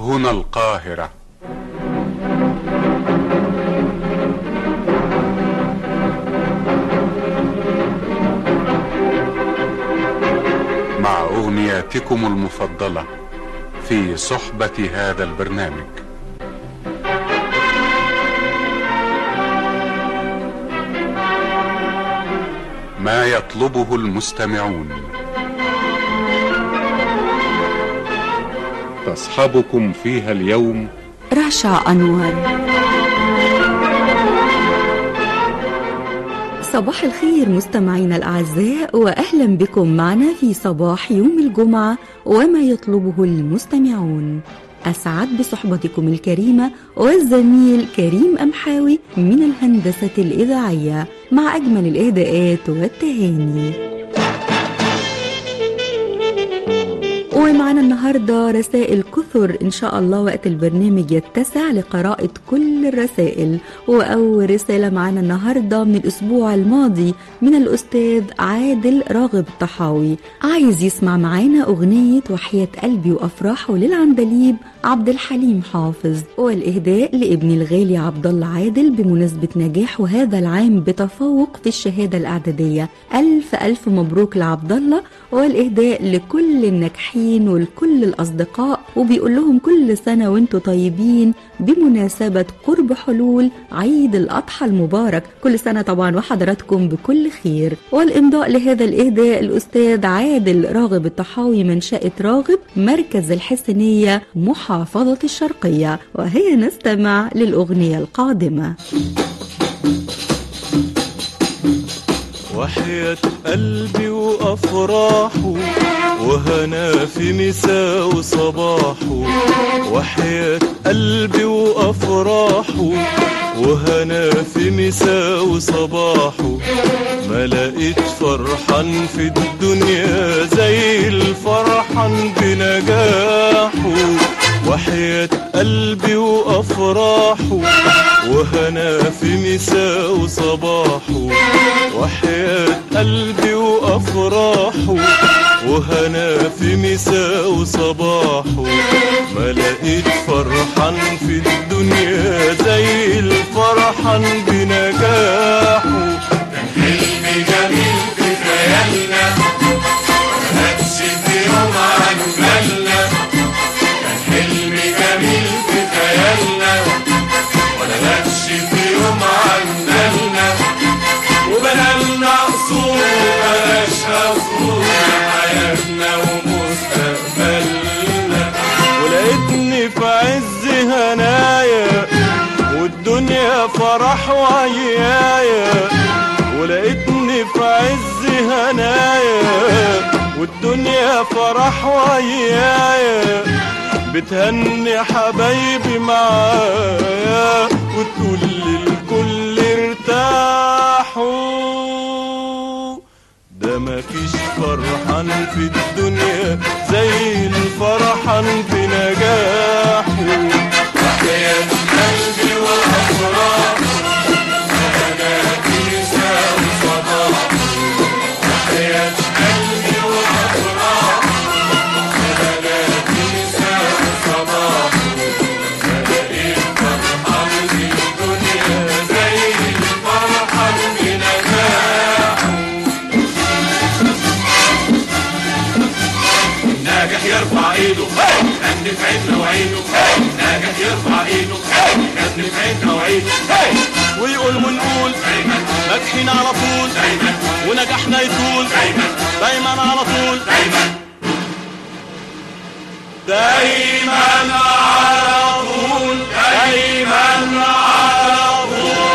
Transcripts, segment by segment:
هنا القاهرة مع أغنياتكم المفضلة في صحبة هذا البرنامج ما يطلبه المستمعون تصحبكم فيها اليوم رشا أنور صباح الخير مستمعينا الأعزاء وأهلا بكم معنا في صباح يوم الجمعة وما يطلبه المستمعون أسعد بصحبتكم الكريمة والزميل كريم أمحاوي من الهندسة الإذاعية مع أجمل الإهداءات والتهاني ومعنا النهاردة رسائل كثر إن شاء الله وقت البرنامج يتسع لقراءة كل الرسائل وأول رسالة معنا النهاردة من الأسبوع الماضي من الأستاذ عادل راغب طحاوي عايز يسمع معانا أغنية وحياة قلبي وأفراحه للعندليب عبد الحليم حافظ والإهداء لابن الغالي عبد الله عادل بمناسبة نجاحه هذا العام بتفوق في الشهادة الإعدادية ألف ألف مبروك لعبد الله والإهداء لكل الناجحين ولكل الأصدقاء وبيقول لهم كل سنة وانتم طيبين بمناسبة قرب حلول عيد الأضحى المبارك كل سنة طبعا وحضراتكم بكل خير والإمضاء لهذا الإهداء الأستاذ عادل راغب الطحاوي من شقة راغب مركز الحسينية محافظة الشرقية وهي نستمع للأغنية القادمة وحياة قلبي وأفراحه وهنا في مساء وصباحه وحياة قلبي وأفراحه وهنا في مساء وصباحه ما لقيت فرحان في الدنيا زي الفرحان بنجاحه وحياة قلبي وأفراحه وهنا في مساء وصباحه وحياة قلبي وأفراحه وهنا في مساء وصباحه ما لقيت فرحان في الدنيا زي الفرحان بنجاحه حلم جميل في خيالنا مهدش في يوم عن بالنا كان حلم جميل في خيالنا ولا ماتش في يوم عن بالنا وبنالنا قصور بلاش قصور حياتنا ومستقبلنا ولقيتني في عز هنايا والدنيا فرح وعيايا ولقيتني في عز هنايا والدنيا فرح وعيايا بتهني حبايبي معايا وتقول للكل ارتاحوا ده مفيش فرحان في الدنيا زي الفرحان بنجاحه وحياة قلبي وأفراح أنا كنيسة وصباح وحياة قلبي وأفراح أنا كنيسة وصباح لقيت فرحان في الدنيا زي الفرحان بنجاحه ناجح يرفع ايده غني في عيننا وعيده ناجح يرفع ايده غني في عيننا وعيده ويقول ونقول دايما ناجحين على طول دايما ونجاحنا يطول دايما دايما على طول دايما دايما على طول دايما على طول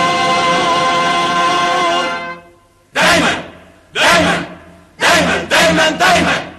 دايما دايما دايما دايما دايما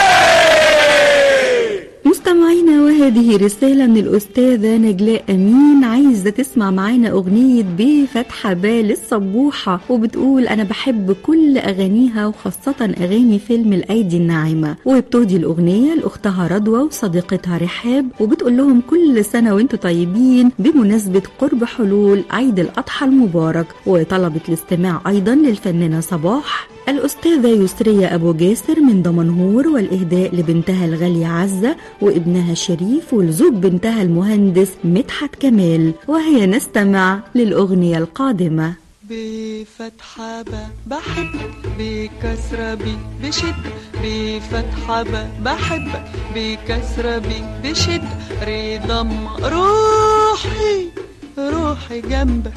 مستمعينا وهذه رسالة من الأستاذة نجلاء أمين عايزة تسمع معانا أغنية بفتحة بال الصبوحة وبتقول أنا بحب كل أغانيها وخاصة أغاني فيلم الأيدي الناعمة وبتهدي الأغنية لأختها رضوى وصديقتها رحاب وبتقول لهم كل سنة وانتم طيبين بمناسبة قرب حلول عيد الأضحى المبارك وطلبت الاستماع أيضا للفنانة صباح الأستاذة يسرية أبو جاسر من دمنهور والإهداء لبنتها الغالية عزة وابنها شريف شريف ولزوج بنتها المهندس مدحت كمال وهي نستمع للأغنية القادمة بفتحة ب بحبك بكسرة ب بشدة بفتحة ب بحبك بكسرة ب بشدة رضا أما روحي روحي جنبك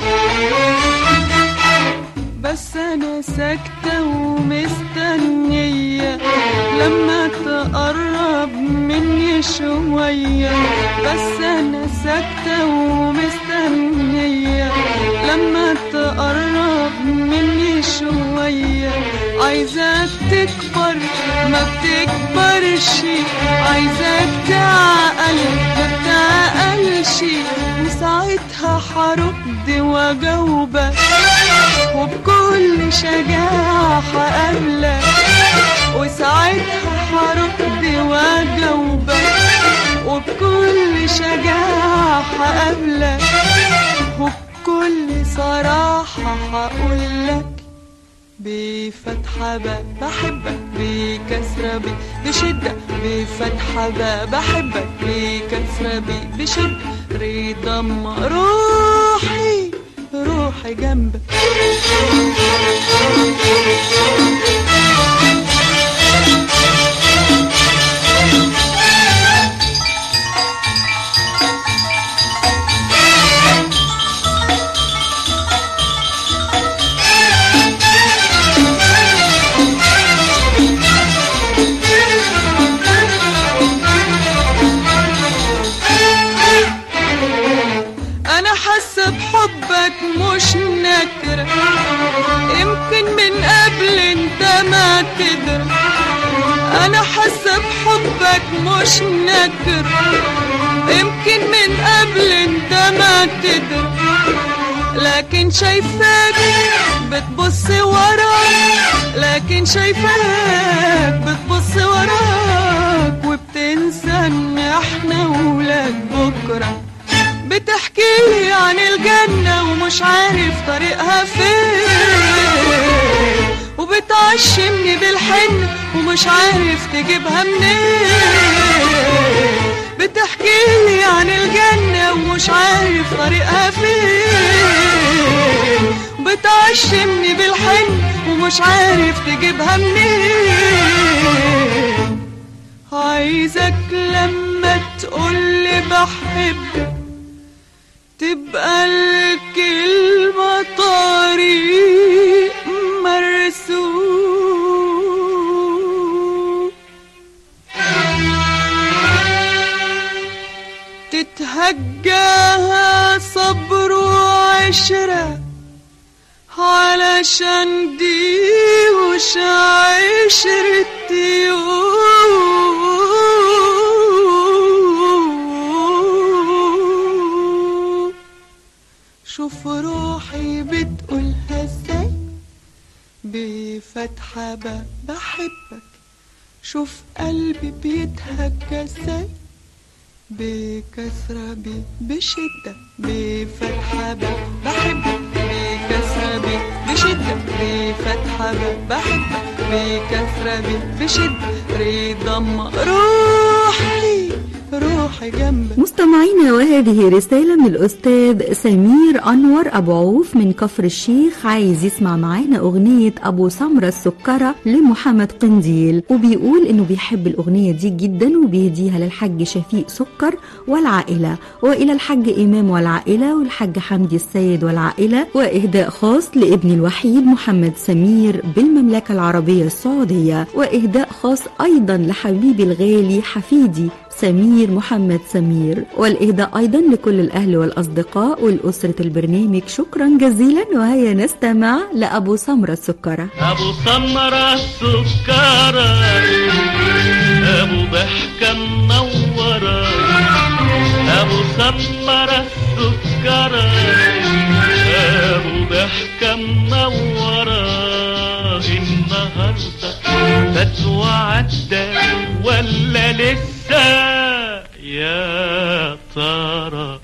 بس أنا ساكتة ومستنية لما تقرب مني شوية بس أنا ساكتة ومستنية لما تقرب مني شوية عايزاك تكبر ما بتكبرش عايزاك تعقل ما بتعقلش وساعتها هرد واجاوبك وبكل شجاعة هقابلك وساعتها هرد واجاوبك وبكل شجاعة هقابلك وبكل صراحة هقولك بفتحة ب بحبك بكسرة ب بشدة بفتحة ب بحبك بكسرة ب بشدة رضا أما روحي روحي جنبك انا حاسه بحبك مش نكره يمكن من قبل انت ما تدري انا حاسه بحبك مش نكره يمكن من قبل انت ما تدري لكن شايفاك بتبص وراك لكن شايفاك بتبص وراك وبتنسى ان احنا ولاد بكره بتحكي لي عن الجنة ومش عارف طريقها فين وبتعشمني بالحن ومش عارف تجيبها منين بتحكي لي عن الجنة ومش عارف طريقها فين بتعشمني بالحن ومش عارف تجيبها منين عايزك لما تقولي بحبك تبقى الكلمة طريق مرسوم تتهجاها صبر وعشرة علشان دي وش عشرتي شوف روحي بتقولها ازاي بفتحة ب بحبك شوف قلبي بيتهجى ازاي بكسرة ب بشدة بفتحة ب بحبك بكسرة ب بشدة بفتحة ب بحبك بكسرة ب بشدة رضا أما روحي روحي جنبك مستمعينا وهذه رسالة من الأستاذ سمير أنور أبو عوف من كفر الشيخ عايز يسمع معانا أغنية أبو سمرة السكرة لمحمد قنديل وبيقول إنه بيحب الأغنية دي جدا وبيهديها للحاج شفيق سكر والعائلة وإلى الحاج إمام والعائلة والحاج حمدي السيد والعائلة وإهداء خاص لابني الوحيد محمد سمير بالمملكة العربية السعودية وإهداء خاص أيضا لحبيبي الغالي حفيدي سمير محمد سمير والإهداء أيضا لكل الأهل والأصدقاء والأسرة البرنامج شكرا جزيلا وهيا نستمع لأبو سمرة السكرة ابو سمرة السكرة ابو ضحكة منورة ابو سمرة السكرة ابو ضحكة منورة النهاردة فات وعدى ولا لسه يا ترى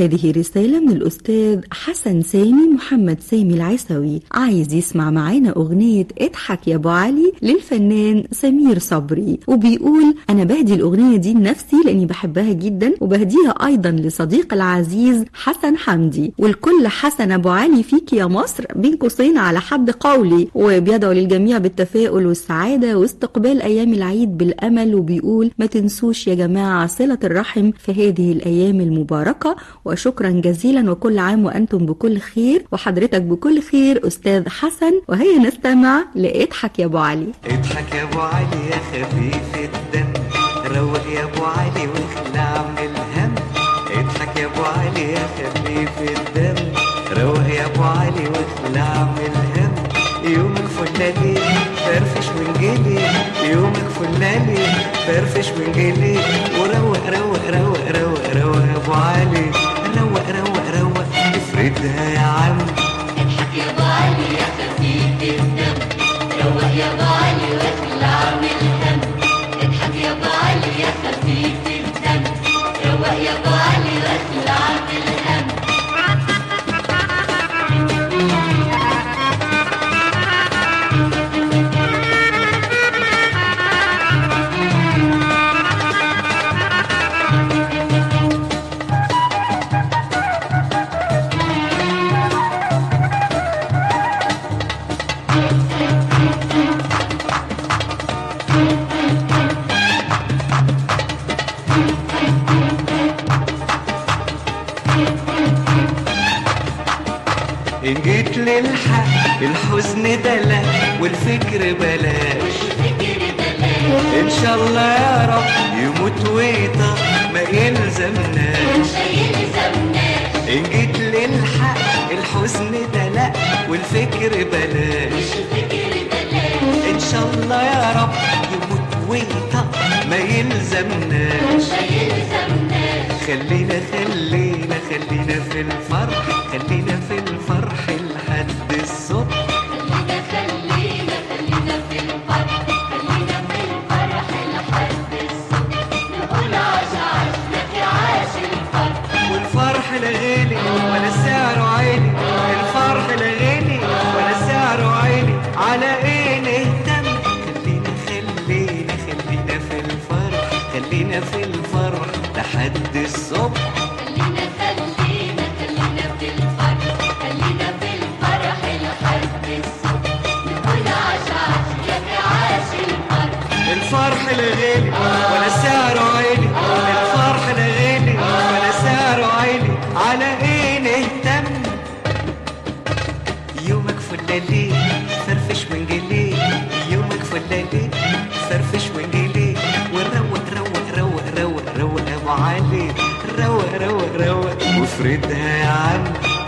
وهذه رسالة من الأستاذ حسن سامي محمد سامي العيسوي عايز يسمع معانا أغنية اضحك يا أبو علي للفنان سمير صبري وبيقول أنا بهدي الأغنية دي لنفسي لأني بحبها جدا وبهديها أيضا لصديق العزيز حسن حمدي والكل حسن أبو علي فيك يا مصر بين قوسين على حد قولي وبيدعو للجميع بالتفاؤل والسعادة واستقبال أيام العيد بالأمل وبيقول ما تنسوش يا جماعة صلة الرحم في هذه الأيام المباركة وشكرا جزيلا وكل عام وأنتم بكل خير وحضرتك بكل خير أستاذ حسن وهيا نستمع لإضحك يا أبو علي اضحك يا ابو علي يا خفيف الدم روق يا ابو علي واخلع من الهم اضحك يا ابو علي يا خفيف الدم روق يا ابو علي واخلع من الهم يومك فلالي فرفش وانجلي يومك فلالي فرفش وانجلي وروق روق روق روق روق يا ابو علي روق روق روق افردها يا عم إن جيت للحق الحزن دلع والفكر بلاش إن شاء الله يا رب يموت ويطق ما يلزمناش إن جيت للحق الحزن دلع والفكر بلاش إن شاء الله يا رب يموت ويطق ما يلزمناش خلينا خلينا خلينا في الفرح خلينا في الفرح لحد الصبح والفرح لا غالي ولا سعره عالي الفرح لا غالي ولا سعره عالي على ايه نهتم خلينا خلينا خلينا في الفرح خلينا في الفرح لحد الصبح الفرح لا غالي ولا سعره عالي الفرح لا غالي ولا سعره عالي على ايه نهتم يومك فلالي فرفش وانجلي يومك فلالي فرفش وانجلي وروق روق روق روق روق يا ابو علي روق روق روق وافردها يا عم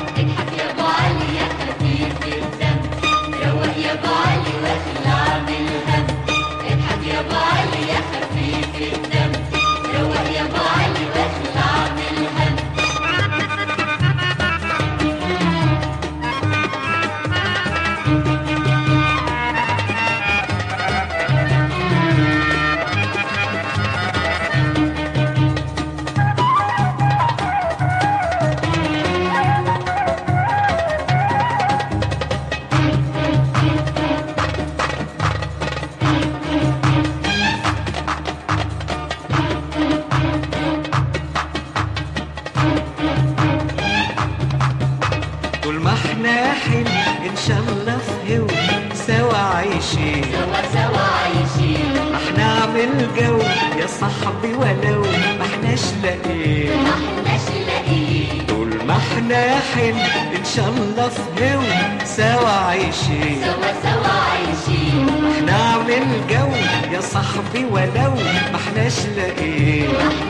طول ما احنا حلو ان شاء الله في هو سوا عايشين سوا سوا عايشين هنعمل جو يا صاحبي ولو ما احناش لاقيين ما احناش لاقيين طول ما احنا حلو ان شاء الله في هو سوا عايشين سوا سوا عايشين هنعمل جو يا صاحبي ولو ما احناش لاقيين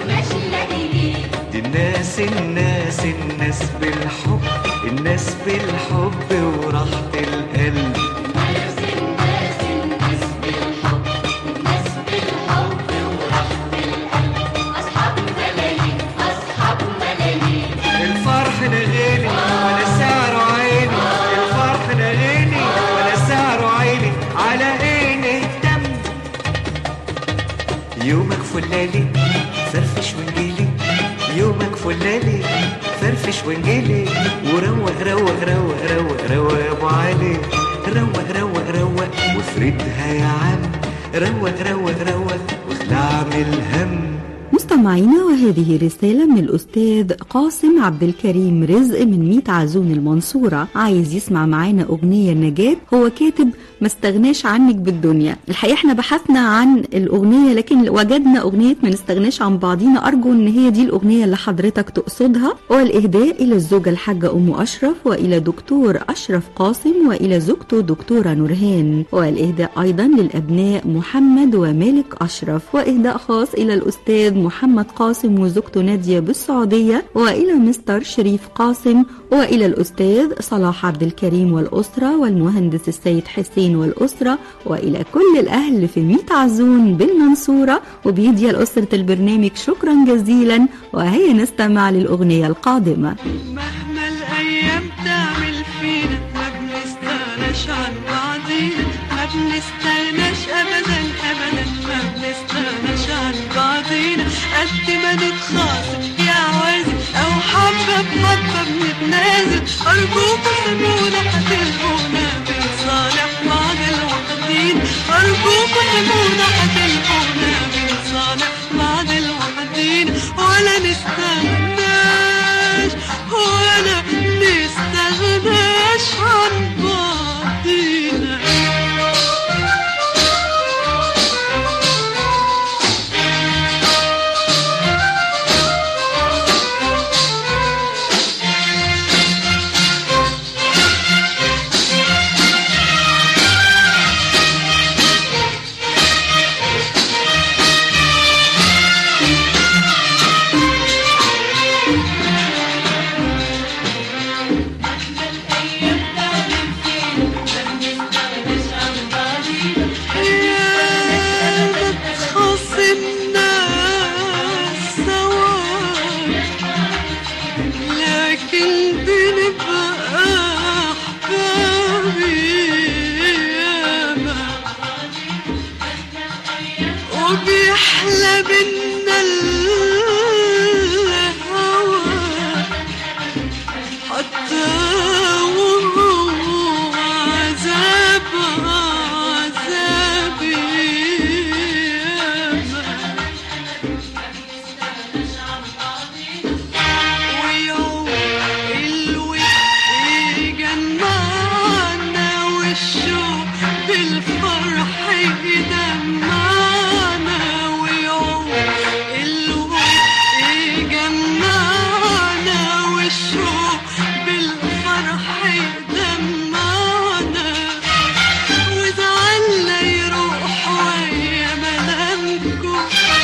دي الناس الناس الناس بالحب الناس بالحب وراحة القلب الفرح لا غالي ولا سعره عالي الفرح لا غالي ولا سعره عالي على ايه نهتم يومك فلالي فرفش وانجيلي يومك فلالي فرفش وانجلي وروق روق روق روق روق يا ابو علي روق روق روق وافردها يا عم روق روق روق واخلع من الهم مستمعينا وهذه رسالة من الأستاذ قاسم عبد الكريم رزق من ميت عزون المنصورة عايز يسمع معانا أغنية نجاة هو كاتب ما استغناش عنك بالدنيا الحقيقة احنا بحثنا عن الأغنية لكن وجدنا أغنية ما نستغناش عن بعضينا أرجو إن هي دي الأغنية اللي حضرتك تقصدها والإهداء إلى الزوجة الحاجة أم أشرف وإلى دكتور أشرف قاسم وإلى زوجته دكتورة نورهان والإهداء أيضا للأبناء محمد ومالك أشرف وإهداء خاص إلى الأستاذ محمد قاسم وزوجته نادية بالسعودية وإلى مستر شريف قاسم وإلى الأستاذ صلاح عبد الكريم والأسرة والمهندس السيد حسين والأسرة وإلى كل الأهل في ميت عزون بالمنصورة وبيدي لأسرة البرنامج شكرا جزيلا وهيا نستمع للأغنية القادمة مهما الايام تعمل فينا ما بنستغناش عن بعضينا ما بنستغناش ابدا ابدا ما بنستغناش عن بعضينا قد ما نتخاصم يا عوازل او حبه بحبه بنتنازل ارجوكوا سيبونا هتلقونا بنصالح بعض الوحدين ارجوكوا سيبونا هتلقونا بنصالح بعض الوحدين ولا نستغناش ولا نستغناش عن بعضينا يا تخاصمنا سوا لكن بنبقى أحباب ياما وبيحلى بينا الهوى حتى وهو عذاب عذاب ياما ويوم الود يجمعنا والشوق بالفرح يدمعنا ويوم الود يجمعنا والشوق بالفرح يدمعنا وزعلنا يروح ويا ملامكم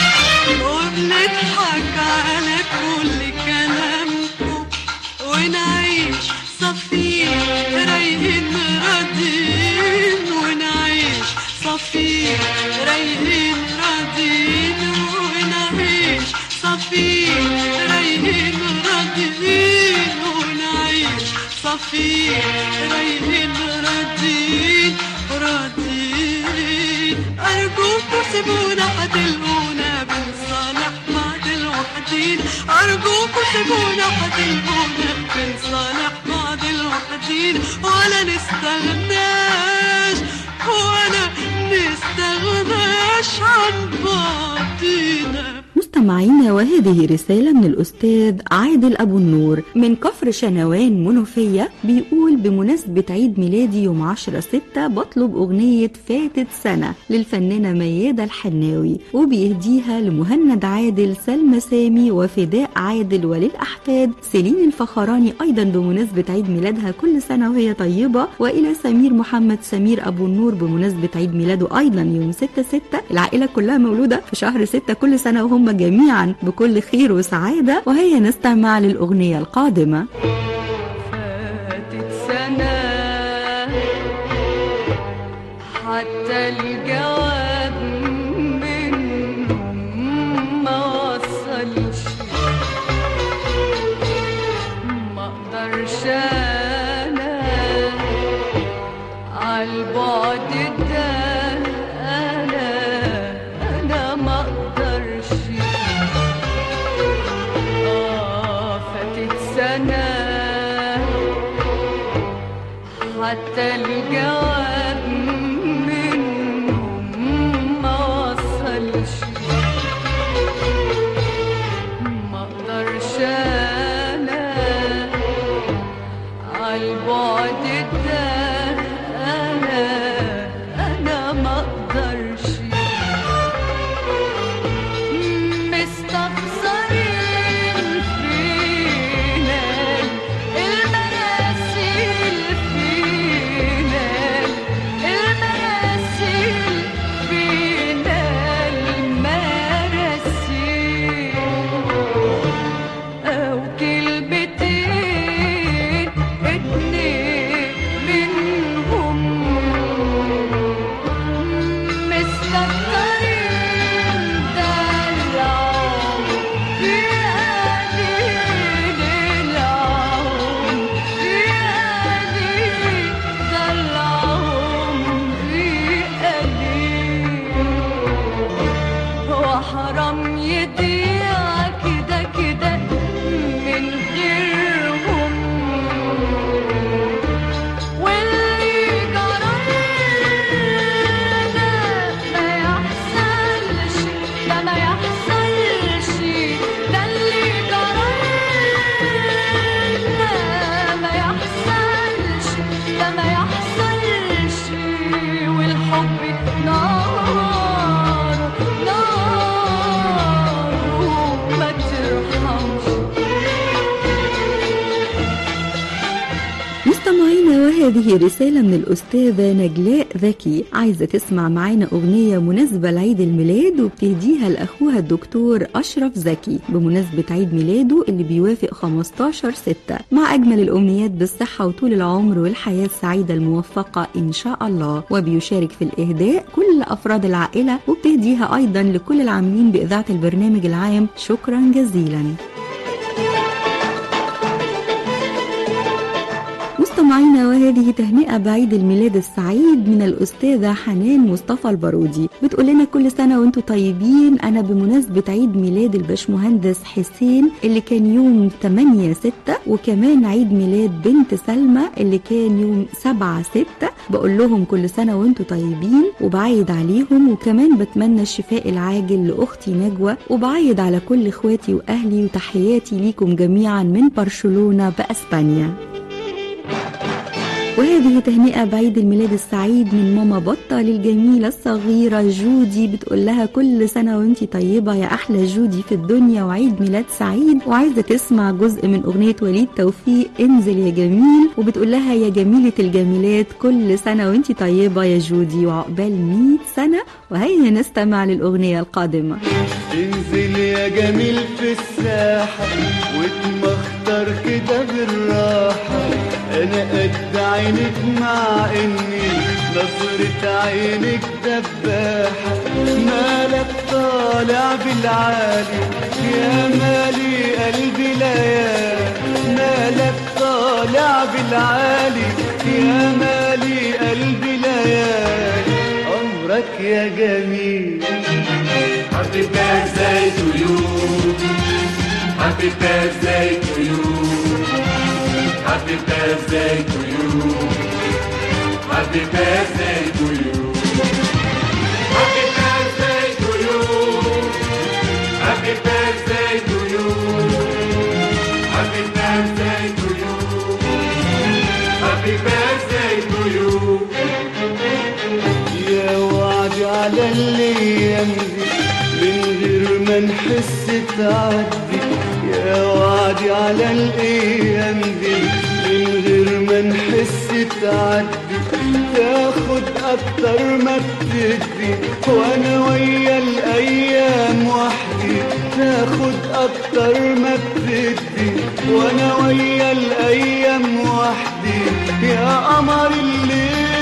وبنضحك على كل كلامكم ونعيش صفير رايقين راضيين ونعيش صفير رايقين راضيين ونعيش صفير رايقين راضيين ونعيش صفير رايقين راضيين راضيين أرجوكوا سيبونا هتلقونا بنصالح بعض الوحدين أرجوكوا سيبونا هتلقونا بنصالح بعض الوحدين ولا نستغناش ولا نستغناش عن بعضينا مستمعينا وهذه رسالة من الأستاذ عادل أبو النور من كفر شنوان منوفية بيقول بمناسبة عيد ميلادي يوم 10 ستة بطلب أغنية فاتت سنة للفنانة ميادة الحناوي وبيهديها لمهند عادل سلمى سامي وفداء عادل وللأحفاد سيلين الفخراني أيضا بمناسبة عيد ميلادها كل سنة وهي طيبة وإلى سمير محمد سمير أبو النور بمناسبة عيد ميلاده أيضا يوم 6 ستة العائلة كلها مولودة في شهر ستة كل سنة وهم جميعا بكل خير وسعادة وهيا نستمع للأغنية القادمة فاتت سنة حتى الجواب منهم ما وصلش ما اقدرش انا عالبعد ده انا انا ما اقدرش آه فاتت سنة حتى الجواب منهم ما وصلش ما اقدرش انا عالبعد ده انا انا ما اقدرش مستخسرين فينا المراسيل فينا المراسيل فينا المراسيل أو كلمتين اتنين منهم مستكترين دلعهم في قليل العون في قليل دلعهم في قليل وحرام يضيع كده كده من غيرهم واللي جرالنا ما يحصلش ده ما يحصلش ده اللي جرالنا ما يحصلش ده ما يحصلش والحب نار نار ما ترحمش مستمعينا وهذه رسالة من الأستاذة نجلاء ذكي عايزة تسمع معانا أغنية مناسبة لعيد الميلاد وبتهديها لأخوها الدكتور أشرف زكي بمناسبة عيد ميلاده اللي بيوافق 15 ستة مع أجمل الأمنيات بالصحة وطول العمر والحياة السعيدة الموفقة إن شاء الله وبيشارك في الإهداء كل أفراد العائلة وبتهديها أيضا لكل العاملين بإذاعة البرنامج العام شكرا جزيلا مستمعينا وهذه تهنئة بعيد الميلاد السعيد من الأستاذة حنان مصطفى البارودي بتقول لنا كل سنة وانتم طيبين أنا بمناسبة عيد ميلاد الباشمهندس حسين اللي كان يوم 8 6 وكمان عيد ميلاد بنت سلمى اللي كان يوم 7 6 بقول لهم كل سنة وانتم طيبين وبعيد عليهم وكمان بتمنى الشفاء العاجل لأختي نجوى وبعيد على كل إخواتي وأهلي وتحياتي ليكم جميعا من برشلونة بأسبانيا وهذه تهنئة بعيد الميلاد السعيد من ماما بطة للجميلة الصغيرة جودي بتقول لها كل سنة وانتي طيبة يا أحلى جودي في الدنيا وعيد ميلاد سعيد وعايزة تسمع جزء من أغنية وليد توفيق انزل يا جميل وبتقول لها يا جميلة الجميلات كل سنة وانتي طيبة يا جودي وعقبال 100 سنة وهيا نستمع للأغنية القادمة انزل يا جميل في الساحة واتمختر كده بالراحة انا قد عينك مع اني نظرة عينك دباحة مالك طالع بالعالي يا مالي قلبي ليالي مالك طالع بالعالي يا مالي قلبي ليالي عمرك يا جميل Happy birthday to you. Happy birthday to you. Happy birthday to you. Happy birthday to you. Happy birthday to you. Happy birthday to you. Happy birthday to you. Happy birthday to you. يا وعد على الايام دي من غير ما نحس تعدي يا وعد على الايام دي من غير ما نحس تعدي تاخد اكتر ما بتدي وانا ويا الايام وحدي تاخد اكتر ما بتدي وانا ويا الايام وحدي يا قمر الليل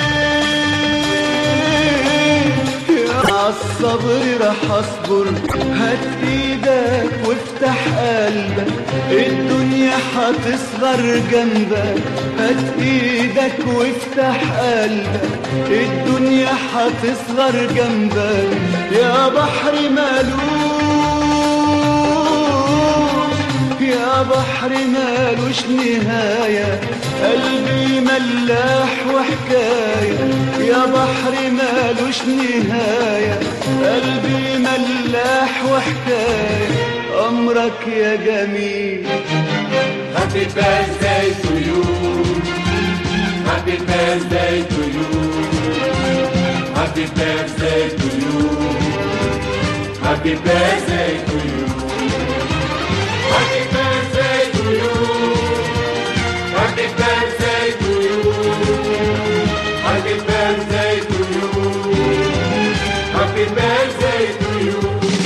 عالصبر راح اصبر هات ايدك وافتح قلبك الدنيا هتصغر جنبك هات ايدك وافتح قلبك الدنيا هتصغر جنبك يا بحر مالوش يا بحر مالوش نهاية قلبي ملاح وحكاية يا بحر مالوش نهاية قلبي ملاح وحكاية أمرك يا جميل Happy birthday to you. Happy birthday to you. Happy birthday to you. Happy birthday to you. Happy birthday to you. Happy birthday to you. Happy birthday to you. Happy birthday to you.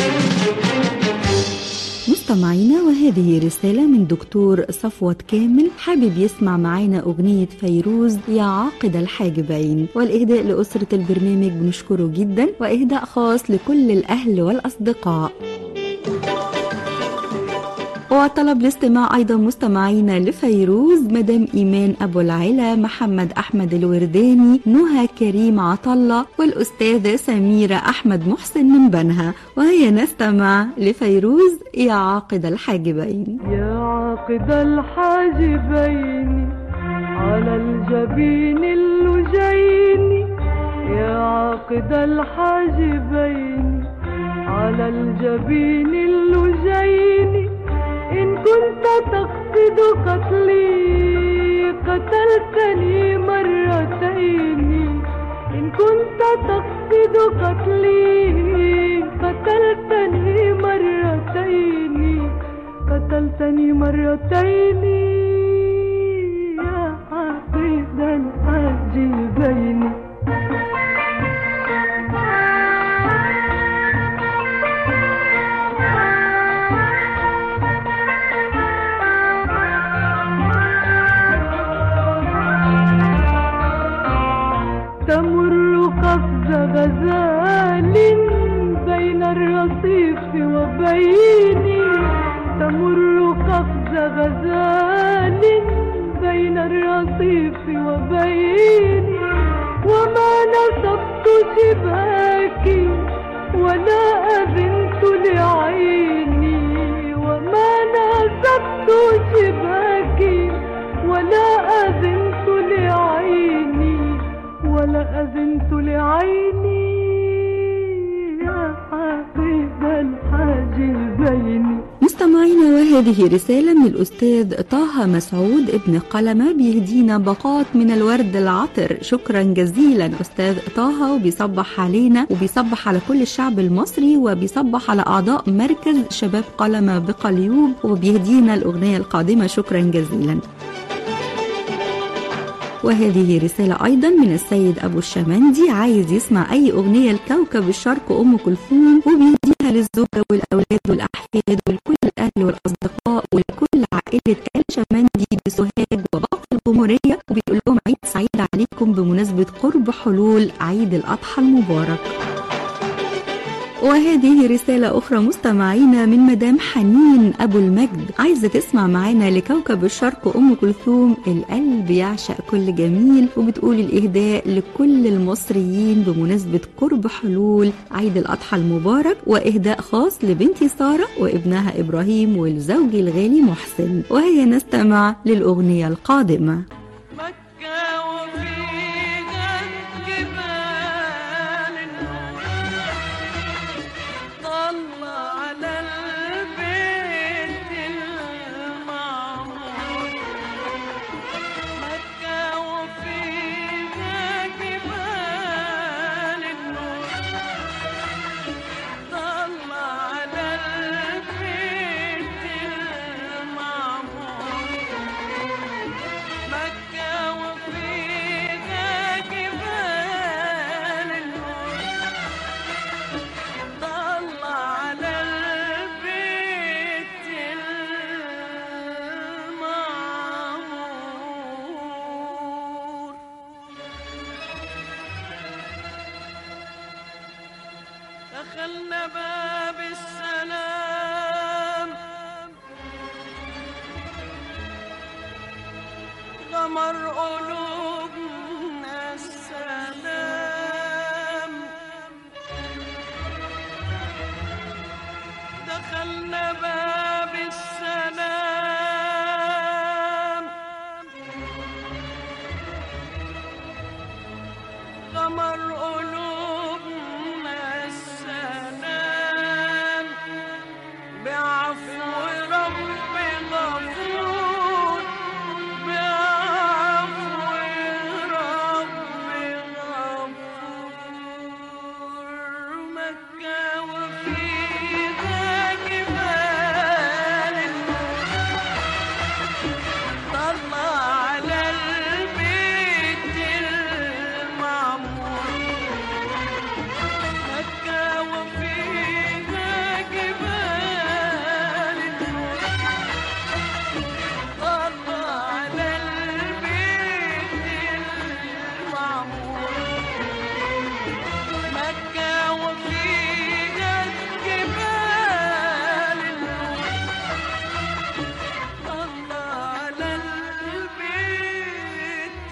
مستمعينا وهذه رسالة من دكتور صفوت كامل حابب يسمع معانا أغنية فيروز يا عاقد الحاجبين والإهداء لأسرة البرنامج بنشكره جدا وإهداء خاص لكل الأهل والأصدقاء وطلب الاستماع أيضا مستمعينا لفيروز مدام إيمان أبو العلا محمد أحمد الورداني نهى كريم عطلة والأستاذة سميرة أحمد محسن من بنها وهي نستمع لفيروز يا عاقد الحاجبين يا عاقد الحاجبين على الجبين اللجين يا عاقد الحاجبين على الجبين اللجين إن كنت تقصد قتلي قتلتني مرتين إن كنت تقصد قتلي قتلتني مرتين قتلتني مرتين يا عقيد الحاجبين تمر قفز غزال بين الرصيف وبيني تمر قفز غزال بين الرصيف وبيني وما نصبت شباكي ولا أذنت لعيني وما نصبت شباكي ولا أذنت لعيني ولا أذنت لعيني يا حبيب الحاجبين مستمعينا وهذه رسالة من الأستاذ طه مسعود ابن قلمة بيهدينا باقات من الورد العطر شكرا جزيلا أستاذ طه وبيصبح علينا وبيصبح على كل الشعب المصري وبيصبح على أعضاء مركز شباب قلمة بقليوب وبيهدينا الأغنية القادمة شكرا جزيلا وهذه رسالة أيضا من السيد أبو الشمندي عايز يسمع أي أغنية لكوكب الشرق أم كلثوم وبيهديها للزوجة والأولاد والأحفاد ولكل الأهل والأصدقاء ولكل عائلة آل شمندي بسوهاج وباقي الجمهورية وبيقول لهم عيد سعيد عليكم بمناسبة قرب حلول عيد الأضحى المبارك وهذه رسالة أخرى مستمعينا من مدام حنين أبو المجد عايزة تسمع معانا لكوكب الشرق أم كلثوم القلب يعشق كل جميل وبتقول الإهداء لكل المصريين بمناسبة قرب حلول عيد الأضحى المبارك وإهداء خاص لبنتي سارة وابنها إبراهيم والزوج الغالي محسن وهي نستمع للأغنية القادمة مكة وفيها جبال النور طل على البيت المعمور مكة وفيها جبال النور طل على البيت المعمور مكة وفيها جبال النور طل على البيت المعمور دخلنا باب السلام غمر قلوبنا السلام دخلنا باب السلام مكة وفيها جبال طلع على البيت المعمور مكة وفيها جبال طلع على البيت المعمور مكة وفيها جبال الله على البيت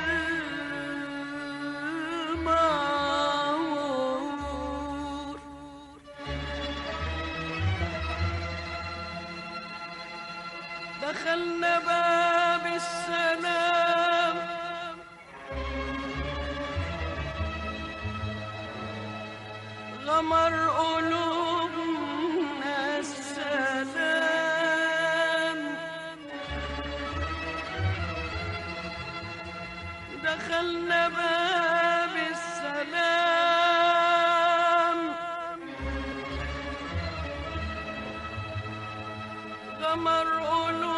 المعمور دخلنا باب السلام غمر قلوبنا السلام دخلنا باب السلام غمر قلوبنا